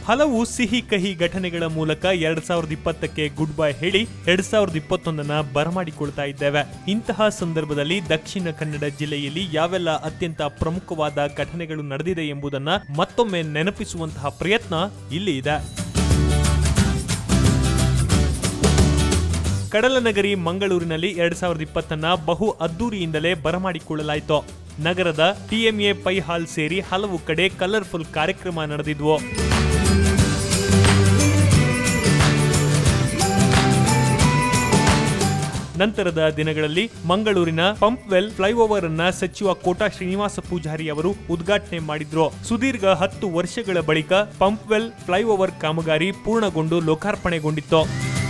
ಹಲವು ಸಿಹಿ ಕಹಿ ಘಟನೆಗಳ ಮೂಲಕ ಎರಡ್ ಸಾವಿರದ ಇಪ್ಪತ್ತಕ್ಕೆ ಗುಡ್ ಬೈ ಹೇಳಿ ಎರಡ್ ಸಾವಿರದ ಇಪ್ಪತ್ತೊಂದನ್ನ ಬರಮಾಡಿಕೊಳ್ತಾ ಇದ್ದೇವೆ ಇಂತಹ ಸಂದರ್ಭದಲ್ಲಿ ದಕ್ಷಿಣ ಕನ್ನಡ ಜಿಲ್ಲೆಯಲ್ಲಿ ಯಾವೆಲ್ಲ ಅತ್ಯಂತ ಪ್ರಮುಖವಾದ ಘಟನೆಗಳು ನಡೆದಿದೆ ಎಂಬುದನ್ನ ಮತ್ತೊಮ್ಮೆ ನೆನಪಿಸುವಂತಹ ಪ್ರಯತ್ನ ಇಲ್ಲಿ ಇದೆ ಕಡಲನಗರಿ ಮಂಗಳೂರಿನಲ್ಲಿ ಎರಡ್ ಸಾವಿರದ ಇಪ್ಪತ್ತನ್ನ ಬಹು ಅದ್ದೂರಿಯಿಂದಲೇ ಬರಮಾಡಿಕೊಳ್ಳಲಾಯಿತು ನಗರದ ಟಿಎಂಎ ಪೈ ಹಾಲ್ ಸೇರಿ ಹಲವು ಕಡೆ ಕಲರ್ಫುಲ್ ಕಾರ್ಯಕ್ರಮ ನಡೆದಿದ್ವು ನಂತರದ ದಿನಗಳಲ್ಲಿ ಮಂಗಳೂರಿನ ಪಂಪ್ವೆಲ್ ಫ್ಲೈಓವರ್ ಅನ್ನ ಸಚಿವ ಕೋಟಾ ಶ್ರೀನಿವಾಸ ಪೂಜಾರಿ ಅವರು ಉದ್ಘಾಟನೆ ಮಾಡಿದ್ರು ಸುದೀರ್ಘ ಹತ್ತು ವರ್ಷಗಳ ಬಳಿಕ ಪಂಪ್ವೆಲ್ ಫ್ಲೈಓವರ್ ಕಾಮಗಾರಿ ಪೂರ್ಣಗೊಂಡು ಲೋಕಾರ್ಪಣೆಗೊಂಡಿತ್ತು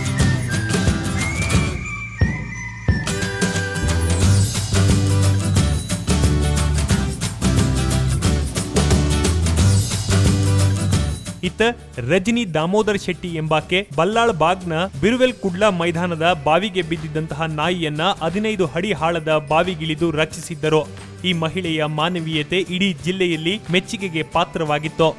ಇತ್ತ ರಜನಿ ದಾಮೋದರ್ ಶೆಟ್ಟಿ ಎಂಬಾಕೆ ಬಲ್ಲಾಳ್ ಬಾಗ್ನ ಬಿರುವೆಲ್ ಕುಡ್ಲಾ ಮೈದಾನದ ಬಾವಿಗೆ ಬಿದ್ದಿದ್ದಂತಹ ನಾಯಿಯನ್ನ ಹದಿನೈದು ಅಡಿ ಆಳದ ಬಾವಿಗಿಳಿದು ರಕ್ಷಿಸಿದ್ದರು ಈ ಮಹಿಳೆಯ ಮಾನವೀಯತೆ ಇಡೀ ಜಿಲ್ಲೆಯಲ್ಲಿ ಮೆಚ್ಚುಗೆಗೆ ಪಾತ್ರವಾಗಿತ್ತು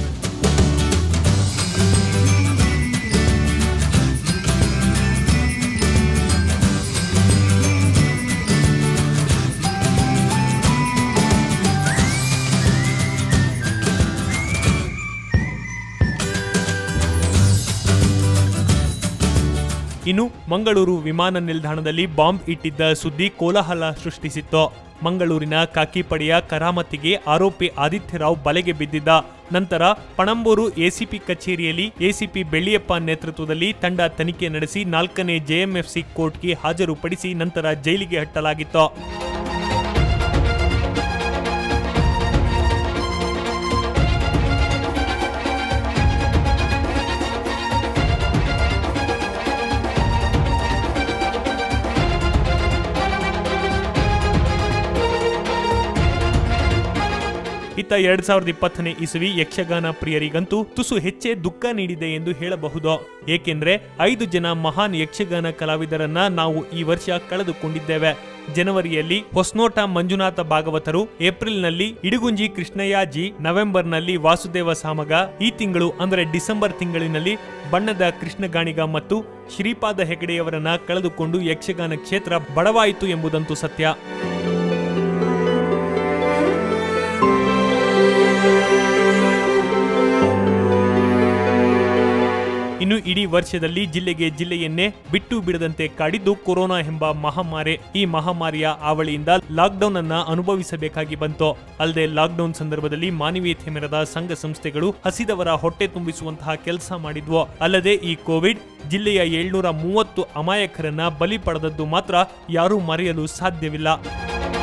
ಇನ್ನು ಮಂಗಳೂರು ವಿಮಾನ ನಿಲ್ದಾಣದಲ್ಲಿ ಬಾಂಬ್ ಇಟ್ಟಿದ್ದ ಸುದ್ದಿ ಕೋಲಾಹಲ ಸೃಷ್ಟಿಸಿತ್ತು ಮಂಗಳೂರಿನ ಕಾಕಿಪಡೆಯ ಕರಾಮತಿಗೆ ಆರೋಪಿ ಆದಿತ್ಯರಾವ್ ಬಲೆಗೆ ಬಿದ್ದಿದ್ದ ನಂತರ ಪಣಂಬೂರು ಎಸಿಪಿ ಕಚೇರಿಯಲ್ಲಿ ಎಸಿಪಿ ಬೆಳ್ಳಿಯಪ್ಪ ನೇತೃತ್ವದಲ್ಲಿ ತಂಡ ತನಿಖೆ ನಡೆಸಿ ನಾಲ್ಕನೇ ಜೆಎಂಎಫ್ಸಿ ಕೋರ್ಟ್ಗೆ ಹಾಜರುಪಡಿಸಿ ನಂತರ ಜೈಲಿಗೆ ಹಟ್ಟಲಾಗಿತ್ತು ಇತ್ತ ಎರಡ್ ಸಾವಿರದ ಇಪ್ಪತ್ತನೇ ಇಸವಿ ಯಕ್ಷಗಾನ ಪ್ರಿಯರಿಗಂತೂ ತುಸು ಹೆಚ್ಚೇ ದುಃಖ ನೀಡಿದೆ ಎಂದು ಹೇಳಬಹುದು ಏಕೆಂದ್ರೆ ಐದು ಜನ ಮಹಾನ್ ಯಕ್ಷಗಾನ ಕಲಾವಿದರನ್ನ ನಾವು ಈ ವರ್ಷ ಕಳೆದುಕೊಂಡಿದ್ದೇವೆ ಜನವರಿಯಲ್ಲಿ ಹೊಸ್ನೋಟ ಮಂಜುನಾಥ ಭಾಗವತರು ಏಪ್ರಿಲ್ನಲ್ಲಿ ಇಡುಗುಂಜಿ ಕೃಷ್ಣಯ್ಯಾಜಿ ನವೆಂಬರ್ನಲ್ಲಿ ವಾಸುದೇವ ಸಾಮಗ ಈ ತಿಂಗಳು ಅಂದರೆ ಡಿಸೆಂಬರ್ ತಿಂಗಳಿನಲ್ಲಿ ಬಣ್ಣದ ಕೃಷ್ಣಗಾಣಿಗ ಮತ್ತು ಶ್ರೀಪಾದ ಹೆಗಡೆಯವರನ್ನ ಕಳೆದುಕೊಂಡು ಯಕ್ಷಗಾನ ಕ್ಷೇತ್ರ ಬಡವಾಯಿತು ಎಂಬುದಂತೂ ಸತ್ಯ ಇನ್ನು ಇಡೀ ವರ್ಷದಲ್ಲಿ ಜಿಲ್ಲೆಗೆ ಜಿಲ್ಲೆಯನ್ನೇ ಬಿಟ್ಟು ಬಿಡದಂತೆ ಕಾಡಿದ್ದು ಕೊರೋನಾ ಎಂಬ ಮಹಾಮಾರಿ ಈ ಮಹಾಮಾರಿಯ ಆವಳಿಯಿಂದ ಲಾಕ್ಡೌನ್ ಅನ್ನ ಅನುಭವಿಸಬೇಕಾಗಿ ಬಂತು ಅಲ್ಲದೆ ಲಾಕ್ಡೌನ್ ಸಂದರ್ಭದಲ್ಲಿ ಮಾನವೀಯತೆ ಮೆರೆದ ಸಂಘ ಸಂಸ್ಥೆಗಳು ಹಸಿದವರ ಹೊಟ್ಟೆ ತುಂಬಿಸುವಂತಹ ಕೆಲಸ ಮಾಡಿದ್ವು ಅಲ್ಲದೆ ಈ ಕೋವಿಡ್ ಜಿಲ್ಲೆಯ ಏಳ್ನೂರ ಮೂವತ್ತು ಅಮಾಯಕರನ್ನ ಬಲಿ ಪಡೆದದ್ದು ಮಾತ್ರ ಯಾರೂ ಮರೆಯಲು ಸಾಧ್ಯವಿಲ್ಲ